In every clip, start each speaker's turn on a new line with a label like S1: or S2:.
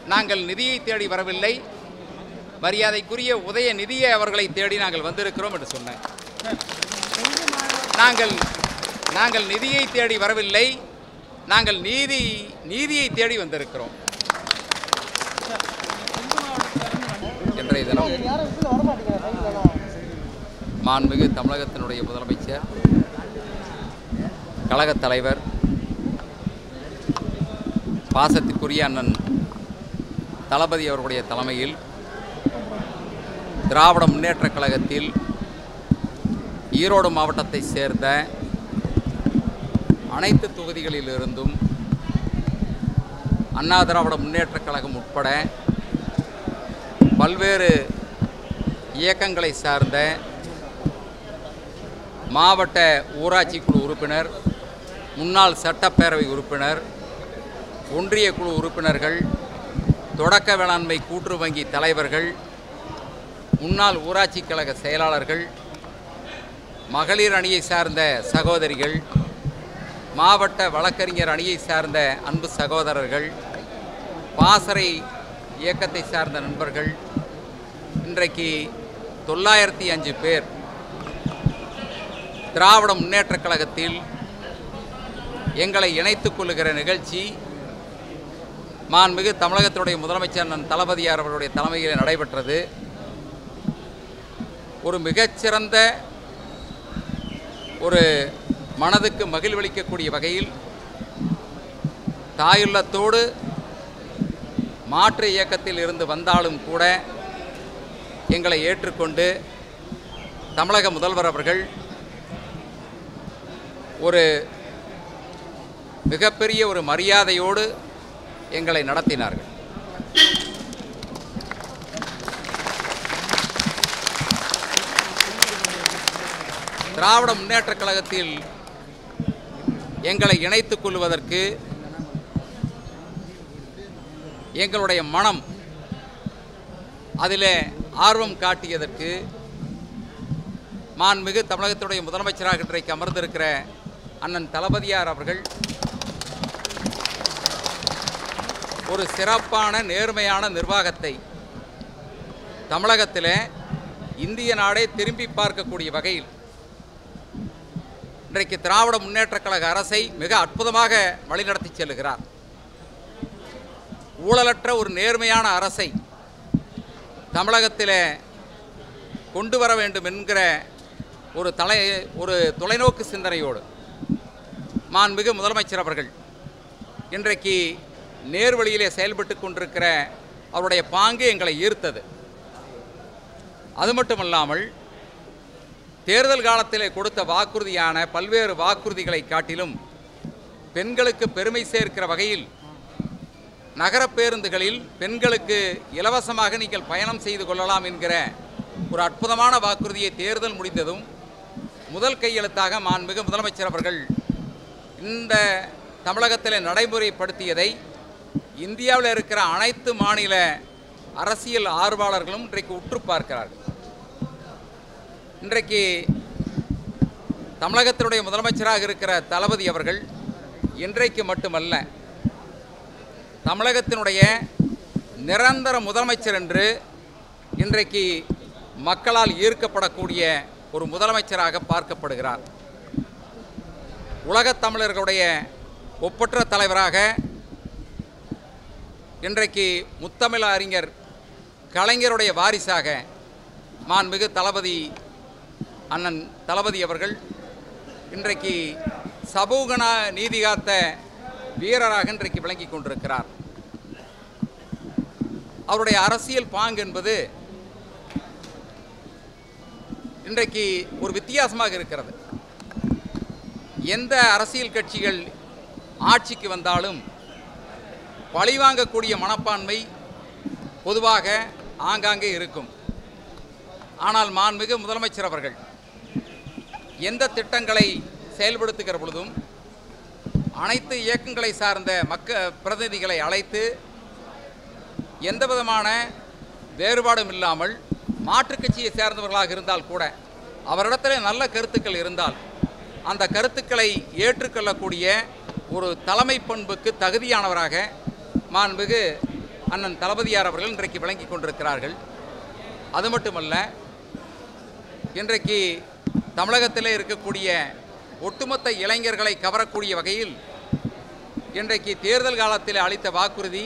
S1: நாங்கள் நிதியை தேடி வரவில்லை மரியாதைக்குரிய உதய நிதியை அவர்களை தேடி நாங்கள் வந்திருக்கிறோம் என்று சொன்னேன் நாங்கள் நாங்கள் நிதியை தேடி வரவில்லை நாங்கள் நீதி நீதியை தேடி வந்திருக்கிறோம் இன்றைய தினம் மாண்புமிகு தமிழகத்தினுடைய முதலமைச்சர் கழகத் தலைவர் பாசத்திற்குரிய அண்ணன் தளபதி அவர்களுடைய தலைமையில் திராவிட முன்னேற்றக் கழகத்தில் ஈரோடு மாவட்டத்தை சேர்ந்த அனைத்து தொகுதிகளிலிருந்தும் அண்ணா திராவிட முன்னேற்றக் கழகம் உட்பட பல்வேறு இயக்கங்களை சார்ந்த மாவட்ட ஊராட்சி குழு உறுப்பினர் முன்னாள் சட்டப்பேரவை உறுப்பினர் ஒன்றிய குழு உறுப்பினர்கள் தொடக்க வேளாண்மை கூட்டுறவு வங்கி தலைவர்கள் முன்னாள் ஊராட்சி கழக செயலாளர்கள் மகளிர் அணியை சார்ந்த சகோதரிகள் மாவட்ட வழக்கறிஞர் அணியை சார்ந்த அன்பு சகோதரர்கள் பாசறை இயக்கத்தை சார்ந்த நண்பர்கள் இன்றைக்கு தொள்ளாயிரத்தி அஞ்சு பேர் திராவிட முன்னேற்றக் கழகத்தில் எங்களை இணைத்துக் கொள்ளுகிற நிகழ்ச்சி மாண்புமிகு தமிழகத்தினுடைய முதலமைச்சர் அண்ணன் தளபதியார் அவர்களுடைய தலைமையில் நடைபெற்றது ஒரு மிகச்சிறந்த ஒரு மனதுக்கு மகிழ்வளிக்கக்கூடிய வகையில் தாயுள்ளத்தோடு மாற்று இயக்கத்தில் இருந்து வந்தாலும் கூட எங்களை ஏற்றுக்கொண்டு தமிழக முதல்வர் அவர்கள் ஒரு மிகப்பெரிய ஒரு மரியாதையோடு எங்களை நடத்தினார்கள் திராவிட முன்னேற்றக் கழகத்தில் எங்களை இணைத்துக் கொள்வதற்கு எங்களுடைய மனம் அதில் ஆர்வம் காட்டியதற்கு மாண்புமிகு தமிழகத்துடைய முதலமைச்சராக இன்றைக்கு அமர்ந்திருக்கிற அண்ணன் தளபதியார் அவர்கள் ஒரு சிறப்பான நேர்மையான நிர்வாகத்தை தமிழகத்தில் இந்திய நாடே திரும்பி பார்க்கக்கூடிய வகையில் இன்றைக்கு திராவிட முன்னேற்றக் கழக அரசை மிக அற்புதமாக வழிநடத்தி செல்லுகிறார் ஊழலற்ற ஒரு நேர்மையான அரசை தமிழகத்தில் கொண்டு வர வேண்டும் என்கிற ஒரு தலை ஒரு தொலைநோக்கு சிந்தனையோடு மாண்புமிகு முதலமைச்சர் அவர்கள் இன்றைக்கு நேர்வழியிலே செயல்பட்டு கொண்டிருக்கிற அவருடைய பாங்கு எங்களை ஈர்த்தது அது மட்டுமல்லாமல் தேர்தல் காலத்திலே கொடுத்த வாக்குறுதியான பல்வேறு வாக்குறுதிகளை காட்டிலும் பெண்களுக்கு பெருமை சேர்க்கிற வகையில் நகர பேருந்துகளில் பெண்களுக்கு இலவசமாக நீங்கள் பயணம் செய்து கொள்ளலாம் என்கிற ஒரு அற்புதமான வாக்குறுதியை தேர்தல் முடிந்ததும் முதல் கையெழுத்தாக மாண்புமிகு முதலமைச்சர் அவர்கள் இந்த தமிழகத்தில் நடைமுறைப்படுத்தியதை இந்தியாவில் இருக்கிற அனைத்து மாநில அரசியல் ஆர்வலர்களும் இன்றைக்கு உற்று பார்க்கிறார்கள் இன்றைக்கு தமிழகத்தினுடைய முதலமைச்சராக இருக்கிற தளபதி அவர்கள் இன்றைக்கு மட்டுமல்ல தமிழகத்தினுடைய நிரந்தர முதலமைச்சர் என்று இன்றைக்கு மக்களால் ஈர்க்கப்படக்கூடிய ஒரு முதலமைச்சராக பார்க்கப்படுகிறார் உலகத் தமிழர்களுடைய ஒப்பற்ற தலைவராக இன்றைக்கு முத்தமிழ் அறிஞர் கலைஞருடைய வாரிசாக மாண்புமிகு தளபதி அண்ணன் தளபதி அவர்கள் இன்றைக்கு சமூக நா- நீதி காத்த வீரராக இன்றைக்கு விளங்கி கொண்டிருக்கிறார் அவருடைய அரசியல் பாங்கு என்பது இன்றைக்கு ஒரு வித்தியாசமாக இருக்கிறது எந்த அரசியல் கட்சிகள் ஆட்சிக்கு வந்தாலும் பழிவாங்கக்கூடிய மனப்பான்மை பொதுவாக ஆங்காங்கே இருக்கும் ஆனால் மாண்புமிகு முதலமைச்சர் அவர்கள் எந்த திட்டங்களை செயல்படுத்துகிற பொழுதும் அனைத்து இயக்கங்களை சார்ந்த மக்க பிரதிநிதிகளை அழைத்து எந்த விதமான வேறுபாடும் இல்லாமல் மாற்றுக் கட்சியை சேர்ந்தவர்களாக இருந்தால் கூட அவரிடத்தில் நல்ல கருத்துக்கள் இருந்தால் அந்த கருத்துக்களை ஏற்றுக்கொள்ளக்கூடிய ஒரு தலைமை பண்புக்கு தகுதியானவராக மாண்புமிகு அண்ணன் தளபதியார் அவர்கள் இன்றைக்கு விளங்கி கொண்டிருக்கிறார்கள் அது மட்டுமல்ல இன்றைக்கு தமிழகத்திலே இருக்கக்கூடிய ஒட்டுமொத்த இளைஞர்களை கவரக்கூடிய வகையில் இன்றைக்கு தேர்தல் காலத்தில் அளித்த வாக்குறுதி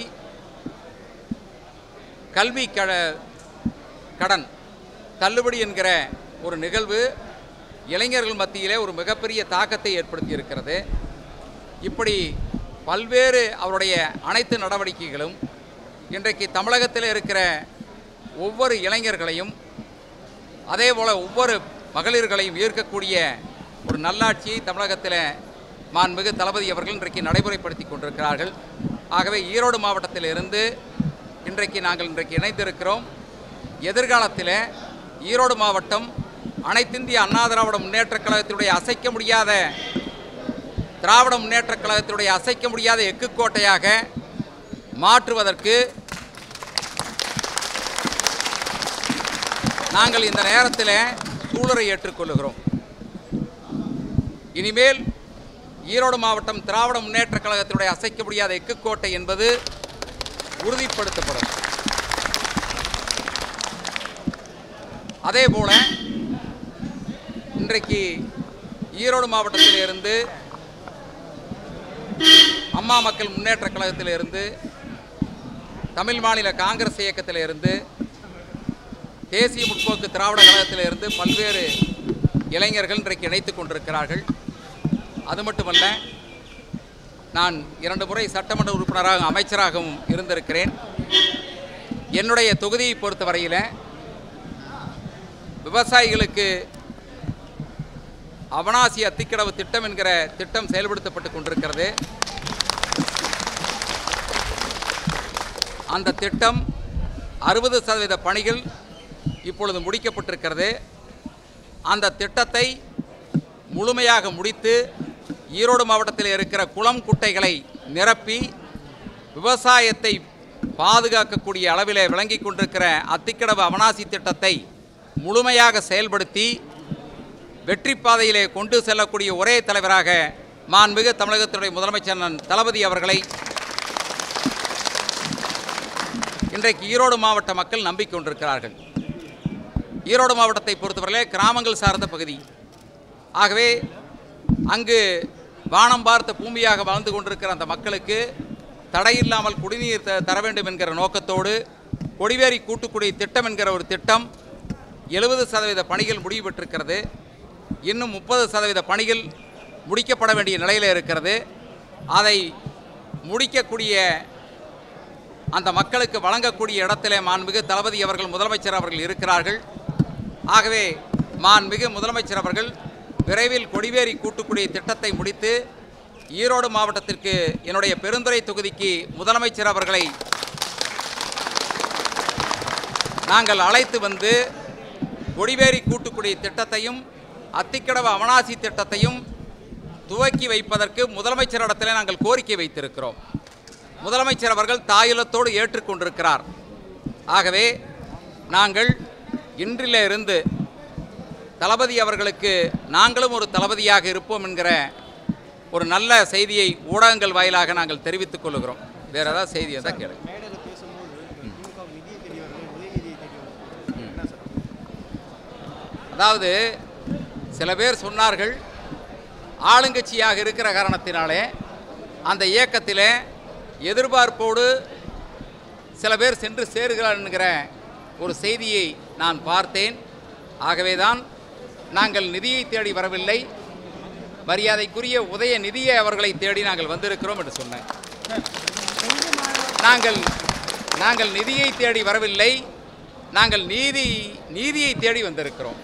S1: கல்வி க கடன் தள்ளுபடி என்கிற ஒரு நிகழ்வு இளைஞர்கள் மத்தியிலே ஒரு மிகப்பெரிய தாக்கத்தை ஏற்படுத்தி இருக்கிறது இப்படி பல்வேறு அவருடைய அனைத்து நடவடிக்கைகளும் இன்றைக்கு தமிழகத்தில் இருக்கிற ஒவ்வொரு இளைஞர்களையும் அதே போல் ஒவ்வொரு மகளிர்களையும் ஈர்க்கக்கூடிய ஒரு நல்லாட்சியை தமிழகத்தில் மாண்புமிகு தளபதி அவர்கள் இன்றைக்கு நடைமுறைப்படுத்தி கொண்டிருக்கிறார்கள் ஆகவே ஈரோடு மாவட்டத்தில் இருந்து இன்றைக்கு நாங்கள் இன்றைக்கு இணைந்திருக்கிறோம் எதிர்காலத்தில் ஈரோடு மாவட்டம் அனைத்திந்திய அண்ணா திராவிட முன்னேற்றக் கழகத்தினுடைய அசைக்க முடியாத திராவிட முன்னேற்றக் கழகத்தினுடைய அசைக்க முடியாத எக்குக்கோட்டையாக மாற்றுவதற்கு நாங்கள் இந்த நேரத்தில் சூழலை ஏற்றுக்கொள்ளுகிறோம் இனிமேல் ஈரோடு மாவட்டம் திராவிட முன்னேற்றக் கழகத்தினுடைய அசைக்க முடியாத எக்குக்கோட்டை என்பது உறுதிப்படுத்தப்படும் அதே போல இன்றைக்கு ஈரோடு மாவட்டத்தில் இருந்து அம்மா மக்கள் முன்னேற்றக் கழகத்தில் இருந்து தமிழ் மாநில காங்கிரஸ் இயக்கத்தில் இருந்து தேசிய முற்போக்கு திராவிட கழகத்தில் இருந்து பல்வேறு இளைஞர்கள் இன்றைக்கு இணைத்துக் கொண்டிருக்கிறார்கள் அது மட்டுமல்ல நான் இரண்டு முறை சட்டமன்ற உறுப்பினராக அமைச்சராகவும் இருந்திருக்கிறேன் என்னுடைய தொகுதியை பொறுத்தவரையில் விவசாயிகளுக்கு அவனாசி அத்திக்கடவு திட்டம் என்கிற திட்டம் செயல்படுத்தப்பட்டு கொண்டிருக்கிறது அந்த திட்டம் அறுபது சதவீத பணிகள் இப்பொழுது முடிக்கப்பட்டிருக்கிறது அந்த திட்டத்தை முழுமையாக முடித்து ஈரோடு மாவட்டத்தில் இருக்கிற குளம் குட்டைகளை நிரப்பி விவசாயத்தை பாதுகாக்கக்கூடிய அளவிலே விளங்கி கொண்டிருக்கிற அத்திக்கடவு அவனாசி திட்டத்தை முழுமையாக செயல்படுத்தி வெற்றி பாதையிலே கொண்டு செல்லக்கூடிய ஒரே தலைவராக மாண்புமிகு தமிழகத்தினுடைய முதலமைச்சர் அண்ணன் தளபதி அவர்களை இன்றைக்கு ஈரோடு மாவட்ட மக்கள் நம்பிக்கொண்டிருக்கிறார்கள் ஈரோடு மாவட்டத்தை பொறுத்தவரையிலே கிராமங்கள் சார்ந்த பகுதி ஆகவே அங்கு வானம் பார்த்த பூமியாக வாழ்ந்து கொண்டிருக்கிற அந்த மக்களுக்கு தடையில்லாமல் குடிநீர் த- தர வேண்டும் என்கிற நோக்கத்தோடு கொடிவேரி கூட்டுக்குடி திட்டம் என்கிற ஒரு திட்டம் எழுபது சதவீத பணிகள் முடிவு பெற்றிருக்கிறது இன்னும் முப்பது சதவீத பணிகள் முடிக்கப்பட வேண்டிய நிலையில் இருக்கிறது அதை முடிக்கக்கூடிய அந்த மக்களுக்கு வழங்கக்கூடிய இடத்திலே மாண்புமிகு தளபதி அவர்கள் முதலமைச்சர் அவர்கள் இருக்கிறார்கள் ஆகவே மாண்புமிகு முதலமைச்சர் அவர்கள் விரைவில் கொடிவேரி கூட்டுக்குடி திட்டத்தை முடித்து ஈரோடு மாவட்டத்திற்கு என்னுடைய பெருந்துறை தொகுதிக்கு முதலமைச்சர் அவர்களை நாங்கள் அழைத்து வந்து கொடிவேரி கூட்டுக்குடி திட்டத்தையும் அத்திக்கடவு அவனாசி திட்டத்தையும் துவக்கி வைப்பதற்கு முதலமைச்சரிடத்தில் நாங்கள் கோரிக்கை வைத்திருக்கிறோம் முதலமைச்சர் அவர்கள் தாயுலத்தோடு ஏற்றுக்கொண்டிருக்கிறார் ஆகவே நாங்கள் இன்றிலே இருந்து தளபதி அவர்களுக்கு நாங்களும் ஒரு தளபதியாக இருப்போம் என்கிற ஒரு நல்ல செய்தியை ஊடகங்கள் வாயிலாக நாங்கள் தெரிவித்துக் கொள்கிறோம் வேற ஏதாவது செய்தி இருந்தால் கேளு
S2: மேடையில் பேசும்போது திமுக நிதியை தேடி வரல உதயநிதியை தேடி வரல என்ன சார்
S1: அதாவது சில பேர் சொன்னார்கள் ஆளுங்கட்சியாக இருக்கிற காரணத்தினாலே அந்த இயக்கத்திலே எதிர்பார்ப்போடு சில பேர் சென்று சேருகிறார் என்கிற ஒரு செய்தியை நான் பார்த்தேன் ஆகவேதான் நாங்கள் நிதியை தேடி வரவில்லை மரியாதைக்குரிய உதய நிதியை அவர்களை தேடி நாங்கள் வந்திருக்கிறோம் என்று சொன்னேன் நாங்கள் நாங்கள் நிதியை தேடி வரவில்லை நாங்கள் நீதி நீதியை தேடி வந்திருக்கிறோம்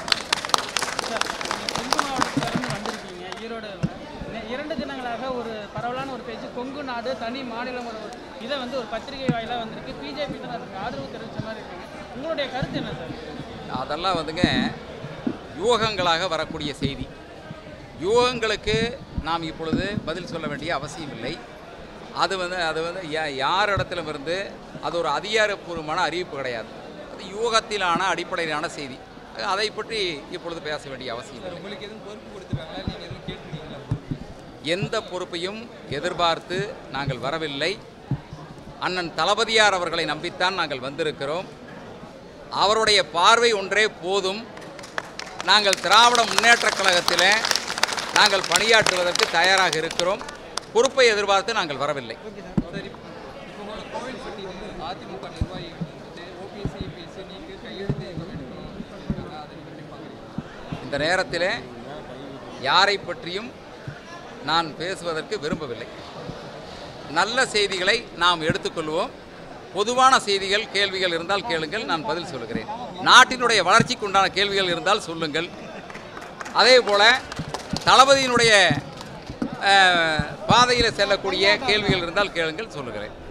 S3: கொங்கு மாவட்டத்திலிருந்து வந்திருக்கீங்க ஈரோடு நெ- இரண்டு தினங்களாக ஒரு பரவலான ஒரு பேச்சு கொங்கு நாடு தனி மாநிலம் ஒரு இதை வந்து ஒரு பத்திரிகை வாயிலாக வந்திருக்கு பிஜேபி தான் அதுக்கு ஆதரவு தெரிவித்த மாதிரி இருக்காங்க உங்களுடைய கருத்து என்ன சார்
S1: அதெல்லாம் வந்துங்க யூகங்களாக வரக்கூடிய செய்தி யூகங்களுக்கு நாம் இப்பொழுது பதில் சொல்ல வேண்டிய அவசியம் இல்லை அது வந்து அது வந்து யா- யார் இடத்திலும் இருந்து அது ஒரு அதிகாரப்பூர்வமான அறிவிப்பு கிடையாது அது யூகத்திலான அடிப்படையிலான செய்தி அதை பற்றி இப்பொழுது பேச வேண்டிய அவசியம் இல்லை
S4: உங்களுக்கு எதுவும் பொறுப்பு கொடுத்துருக்காங்களா நீங்கள் எதுவும் கேட்டுருக்கீங்களா
S1: எந்த பொறுப்பையும் எதிர்பார்த்து நாங்கள் வரவில்லை அண்ணன் தளபதியார் அவர்களை நம்பித்தான் நாங்கள் வந்திருக்கிறோம் அவருடைய பார்வை ஒன்றே போதும் நாங்கள் திராவிட முன்னேற்றக் கழகத்தில் நாங்கள் பணியாற்றுவதற்கு தயாராக இருக்கிறோம் பொறுப்பை எதிர்பார்த்து நாங்கள் வரவில்லை
S4: சரி இப்போ உங்களோட கோவில்பட்டியில் அதிமுக நிர்வாகிகள் வந்துட்டு ஓபிஎஸ்சி பிஎஸ்சி நீங்க கையெழுத்து எதுவும் எடுக்கணும் அதை நீங்கள் எப்படி பார்க்குறீங்க
S1: இந்த நேரத்தில் யாரை பற்றியும் நான் பேசுவதற்கு விரும்பவில்லை நல்ல செய்திகளை நாம் எடுத்துக்கொள்வோம் பொதுவான செய்திகள் கேள்விகள் இருந்தால் கேளுங்கள் நான் பதில் சொல்லுகிறேன் நாட்டினுடைய வளர்ச்சிக்கு உண்டான கேள்விகள் இருந்தால் சொல்லுங்கள் அதே போல் தளபதியினுடைய பாதையில் செல்லக்கூடிய கேள்விகள் இருந்தால் கேளுங்கள் சொல்லுகிறேன்